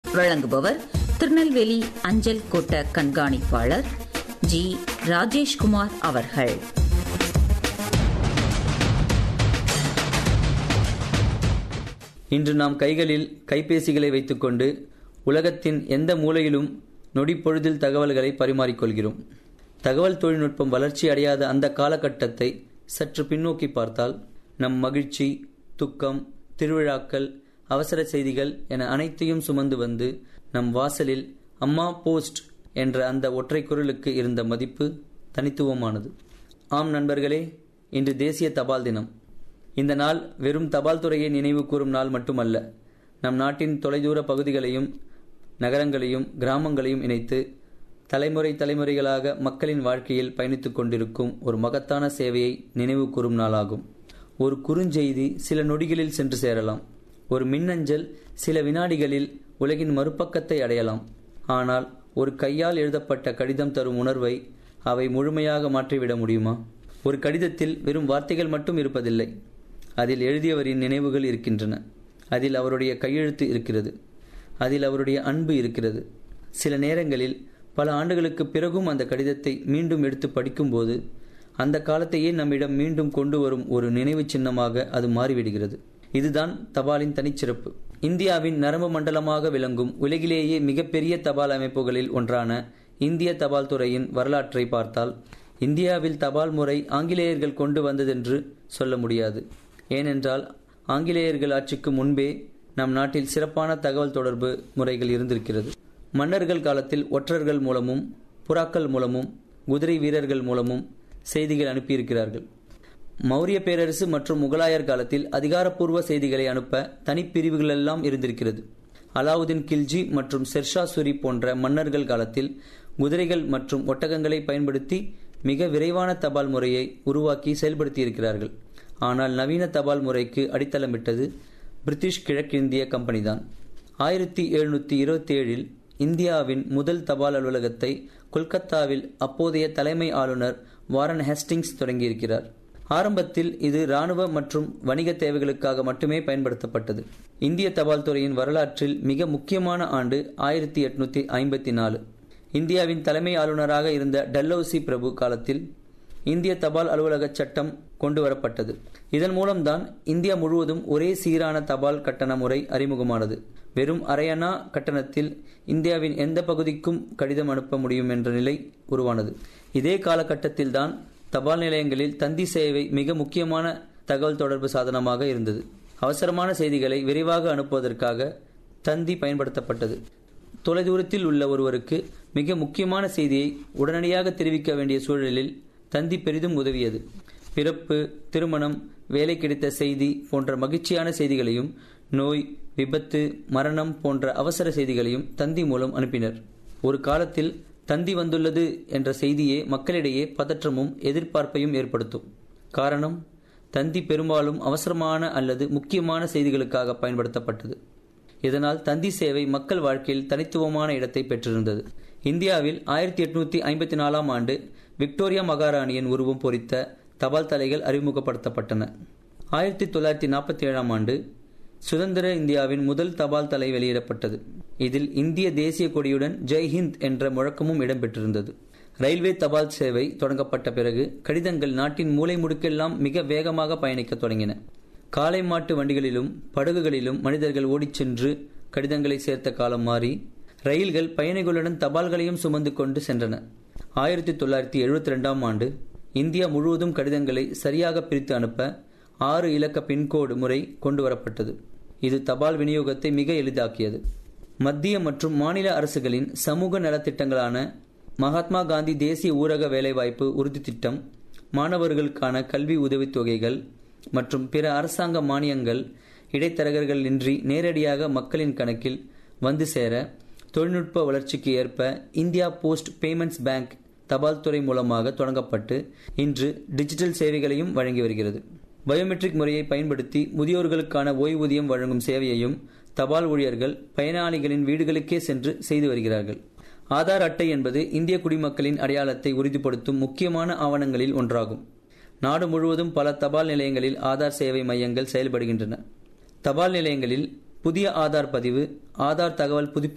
வழங்குபவர் திருநெல்வேலி அஞ்சல் கோட்ட கண்காணிப்பாளர் ஜி ராஜேஷ்குமார் அவர்கள் இன்று நாம் கைகளில் கைபேசிகளை வைத்துக்கொண்டு உலகத்தின் எந்த மூலையிலும் நொடிப்பொழுதில் தகவல்களை பரிமாறிக்கொள்கிறோம் தகவல் தொழில்நுட்பம் வளர்ச்சி அடையாத அந்த காலகட்டத்தை சற்று பின்னோக்கி பார்த்தால் நம் மகிழ்ச்சி துக்கம் திருவிழாக்கள் அவசர செய்திகள் என அனைத்தையும் சுமந்து வந்து நம் வாசலில் அம்மா போஸ்ட் என்ற அந்த ஒற்றை குரலுக்கு இருந்த மதிப்பு தனித்துவமானது ஆம் நண்பர்களே இன்று தேசிய தபால் தினம் இந்த நாள் வெறும் தபால் துறையை நினைவு கூறும் நாள் மட்டுமல்ல நம் நாட்டின் தொலைதூர பகுதிகளையும் நகரங்களையும் கிராமங்களையும் இணைத்து தலைமுறை தலைமுறைகளாக மக்களின் வாழ்க்கையில் பயணித்துக் கொண்டிருக்கும் ஒரு மகத்தான சேவையை நினைவு கூறும் நாளாகும் ஒரு குறுஞ்செய்தி சில நொடிகளில் சென்று சேரலாம் ஒரு மின்னஞ்சல் சில வினாடிகளில் உலகின் மறுபக்கத்தை அடையலாம் ஆனால் ஒரு கையால் எழுதப்பட்ட கடிதம் தரும் உணர்வை அவை முழுமையாக மாற்றிவிட முடியுமா ஒரு கடிதத்தில் வெறும் வார்த்தைகள் மட்டும் இருப்பதில்லை அதில் எழுதியவரின் நினைவுகள் இருக்கின்றன அதில் அவருடைய கையெழுத்து இருக்கிறது அதில் அவருடைய அன்பு இருக்கிறது சில நேரங்களில் பல ஆண்டுகளுக்கு பிறகும் அந்த கடிதத்தை மீண்டும் எடுத்து படிக்கும்போது அந்த காலத்தையே நம்மிடம் மீண்டும் கொண்டு வரும் ஒரு நினைவு சின்னமாக அது மாறிவிடுகிறது இதுதான் தபாலின் தனிச்சிறப்பு இந்தியாவின் நரம்பு மண்டலமாக விளங்கும் உலகிலேயே மிகப்பெரிய தபால் அமைப்புகளில் ஒன்றான இந்திய தபால் துறையின் வரலாற்றை பார்த்தால் இந்தியாவில் தபால் முறை ஆங்கிலேயர்கள் கொண்டு வந்ததென்று சொல்ல முடியாது ஏனென்றால் ஆங்கிலேயர்கள் ஆட்சிக்கு முன்பே நம் நாட்டில் சிறப்பான தகவல் தொடர்பு முறைகள் இருந்திருக்கிறது மன்னர்கள் காலத்தில் ஒற்றர்கள் மூலமும் புறாக்கள் மூலமும் குதிரை வீரர்கள் மூலமும் செய்திகள் அனுப்பியிருக்கிறார்கள் மௌரிய பேரரசு மற்றும் முகலாயர் காலத்தில் அதிகாரப்பூர்வ செய்திகளை அனுப்ப தனிப்பிரிவுகளெல்லாம் இருந்திருக்கிறது அலாவுதீன் கில்ஜி மற்றும் ஷெர்ஷா சூரி போன்ற மன்னர்கள் காலத்தில் குதிரைகள் மற்றும் ஒட்டகங்களை பயன்படுத்தி மிக விரைவான தபால் முறையை உருவாக்கி செயல்படுத்தியிருக்கிறார்கள் ஆனால் நவீன தபால் முறைக்கு அடித்தளமிட்டது பிரிட்டிஷ் கிழக்கிந்திய கம்பெனிதான் ஆயிரத்தி எழுநூற்றி இருபத்தி ஏழில் இந்தியாவின் முதல் தபால் அலுவலகத்தை கொல்கத்தாவில் அப்போதைய தலைமை ஆளுநர் வாரன் ஹேஸ்டிங்ஸ் தொடங்கியிருக்கிறார் ஆரம்பத்தில் இது இராணுவ மற்றும் வணிக தேவைகளுக்காக மட்டுமே பயன்படுத்தப்பட்டது இந்திய தபால் துறையின் வரலாற்றில் மிக முக்கியமான ஆண்டு ஆயிரத்தி எட்நூத்தி ஐம்பத்தி நாலு இந்தியாவின் தலைமை ஆளுநராக இருந்த டல்லௌசி பிரபு காலத்தில் இந்திய தபால் அலுவலக சட்டம் கொண்டு வரப்பட்டது இதன் மூலம்தான் இந்தியா முழுவதும் ஒரே சீரான தபால் கட்டண முறை அறிமுகமானது வெறும் அரையணா கட்டணத்தில் இந்தியாவின் எந்த பகுதிக்கும் கடிதம் அனுப்ப முடியும் என்ற நிலை உருவானது இதே காலகட்டத்தில்தான் தபால் நிலையங்களில் தந்தி சேவை மிக முக்கியமான தகவல் தொடர்பு சாதனமாக இருந்தது அவசரமான செய்திகளை விரைவாக அனுப்புவதற்காக தந்தி பயன்படுத்தப்பட்டது தொலைதூரத்தில் உள்ள ஒருவருக்கு மிக முக்கியமான செய்தியை உடனடியாக தெரிவிக்க வேண்டிய சூழலில் தந்தி பெரிதும் உதவியது பிறப்பு திருமணம் வேலை கிடைத்த செய்தி போன்ற மகிழ்ச்சியான செய்திகளையும் நோய் விபத்து மரணம் போன்ற அவசர செய்திகளையும் தந்தி மூலம் அனுப்பினர் ஒரு காலத்தில் தந்தி வந்துள்ளது என்ற செய்தியே மக்களிடையே பதற்றமும் எதிர்பார்ப்பையும் ஏற்படுத்தும் காரணம் தந்தி பெரும்பாலும் அவசரமான அல்லது முக்கியமான செய்திகளுக்காக பயன்படுத்தப்பட்டது இதனால் தந்தி சேவை மக்கள் வாழ்க்கையில் தனித்துவமான இடத்தை பெற்றிருந்தது இந்தியாவில் ஆயிரத்தி எட்நூத்தி ஐம்பத்தி நாலாம் ஆண்டு விக்டோரியா மகாராணியின் உருவம் பொறித்த தபால் தலைகள் அறிமுகப்படுத்தப்பட்டன ஆயிரத்தி தொள்ளாயிரத்தி நாற்பத்தி ஏழாம் ஆண்டு சுதந்திர இந்தியாவின் முதல் தபால் தலை வெளியிடப்பட்டது இதில் இந்திய தேசிய கொடியுடன் ஜெய்ஹிந்த் என்ற முழக்கமும் இடம்பெற்றிருந்தது ரயில்வே தபால் சேவை தொடங்கப்பட்ட பிறகு கடிதங்கள் நாட்டின் மூலை முடுக்கெல்லாம் மிக வேகமாக பயணிக்க தொடங்கின காளை மாட்டு வண்டிகளிலும் படகுகளிலும் மனிதர்கள் ஓடிச் சென்று கடிதங்களை சேர்த்த காலம் மாறி ரயில்கள் பயணிகளுடன் தபால்களையும் சுமந்து கொண்டு சென்றன ஆயிரத்தி தொள்ளாயிரத்தி எழுபத்தி ரெண்டாம் ஆண்டு இந்தியா முழுவதும் கடிதங்களை சரியாக பிரித்து அனுப்ப ஆறு இலக்க பின்கோடு முறை கொண்டு வரப்பட்டது இது தபால் விநியோகத்தை மிக எளிதாக்கியது மத்திய மற்றும் மாநில அரசுகளின் சமூக நலத்திட்டங்களான மகாத்மா காந்தி தேசிய ஊரக வேலைவாய்ப்பு உறுதி திட்டம் மாணவர்களுக்கான கல்வி உதவித்தொகைகள் மற்றும் பிற அரசாங்க மானியங்கள் இடைத்தரகர்கள் இன்றி நேரடியாக மக்களின் கணக்கில் வந்து சேர தொழில்நுட்ப வளர்ச்சிக்கு ஏற்ப இந்தியா போஸ்ட் பேமெண்ட்ஸ் பேங்க் தபால் துறை மூலமாக தொடங்கப்பட்டு இன்று டிஜிட்டல் சேவைகளையும் வழங்கி வருகிறது பயோமெட்ரிக் முறையை பயன்படுத்தி முதியோர்களுக்கான ஓய்வூதியம் வழங்கும் சேவையையும் தபால் ஊழியர்கள் பயனாளிகளின் வீடுகளுக்கே சென்று செய்து வருகிறார்கள் ஆதார் அட்டை என்பது இந்திய குடிமக்களின் அடையாளத்தை உறுதிப்படுத்தும் முக்கியமான ஆவணங்களில் ஒன்றாகும் நாடு முழுவதும் பல தபால் நிலையங்களில் ஆதார் சேவை மையங்கள் செயல்படுகின்றன தபால் நிலையங்களில் புதிய ஆதார் பதிவு ஆதார் தகவல் புதுப்பி